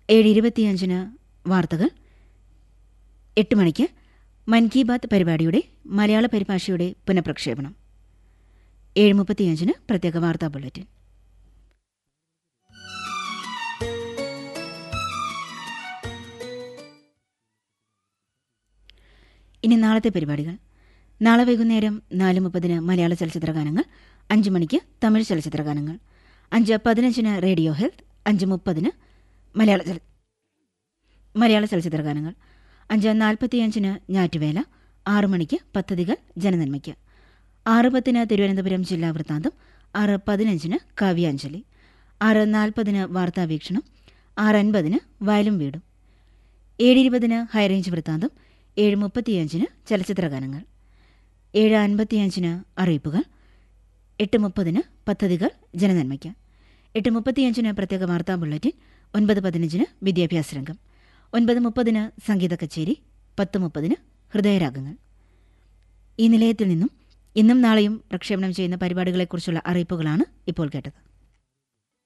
ഏഴ് ഇരുപത്തിയഞ്ചിന് വാർത്തകൾ എട്ട് മണിക്ക് മൻ കി ബാത്ത് പരിപാടിയുടെ മലയാള പരിഭാഷയുടെ പുനഃപ്രക്ഷേപണം ഏഴ് മുപ്പത്തിയഞ്ചിന് പ്രത്യേക വാർത്താ ബുള്ളറ്റിൻ ഇനി നാളത്തെ പരിപാടികൾ നാളെ വൈകുന്നേരം നാല് മുപ്പതിന് മലയാള ചലച്ചിത്ര ഗാനങ്ങൾ അഞ്ച് മണിക്ക് തമിഴ് ചലച്ചിത്ര ഗാനങ്ങൾ അഞ്ച് പതിനഞ്ചിന് റേഡിയോ ഹെൽത്ത് അഞ്ച് മുപ്പതിന് മലയാള ചല മലയാള ചലച്ചിത്ര ഗാനങ്ങൾ അഞ്ച് നാൽപ്പത്തിയഞ്ചിന് ഞാറ്റുവേല ആറു മണിക്ക് പദ്ധതികൾ ജനനന്മയ്ക്ക് ആറ് പത്തിന് തിരുവനന്തപുരം ജില്ലാ വൃത്താന്തം ആറ് പതിനഞ്ചിന് കാവ്യാഞ്ജലി ആറ് നാൽപ്പതിന് വാർത്താവീക്ഷണം ആറ് അൻപതിന് വയലും വീടും ഏഴ് ഇരുപതിന് ഹൈറേഞ്ച് വൃത്താന്തം ഏഴ് മുപ്പത്തിയഞ്ചിന് ചലച്ചിത്ര ഗാനങ്ങൾ ഏഴ് അൻപത്തിയഞ്ചിന് അറിയിപ്പുകൾ എട്ട് മുപ്പതിന് പദ്ധതികൾ ജനനന്മയ്ക്ക് എട്ട് മുപ്പത്തിയഞ്ചിന് പ്രത്യേക വാർത്താ ബുള്ളറ്റിൻ ഒൻപത് പതിനഞ്ചിന് വിദ്യാഭ്യാസ രംഗം ഒൻപത് മുപ്പതിന് സംഗീത കച്ചേരി പത്ത് മുപ്പതിന് ഹൃദയരാഗങ്ങൾ ഈ നിലയത്തിൽ നിന്നും ഇന്നും നാളെയും പ്രക്ഷേപണം ചെയ്യുന്ന പരിപാടികളെക്കുറിച്ചുള്ള അറിയിപ്പുകളാണ് ഇപ്പോൾ കേട്ടത്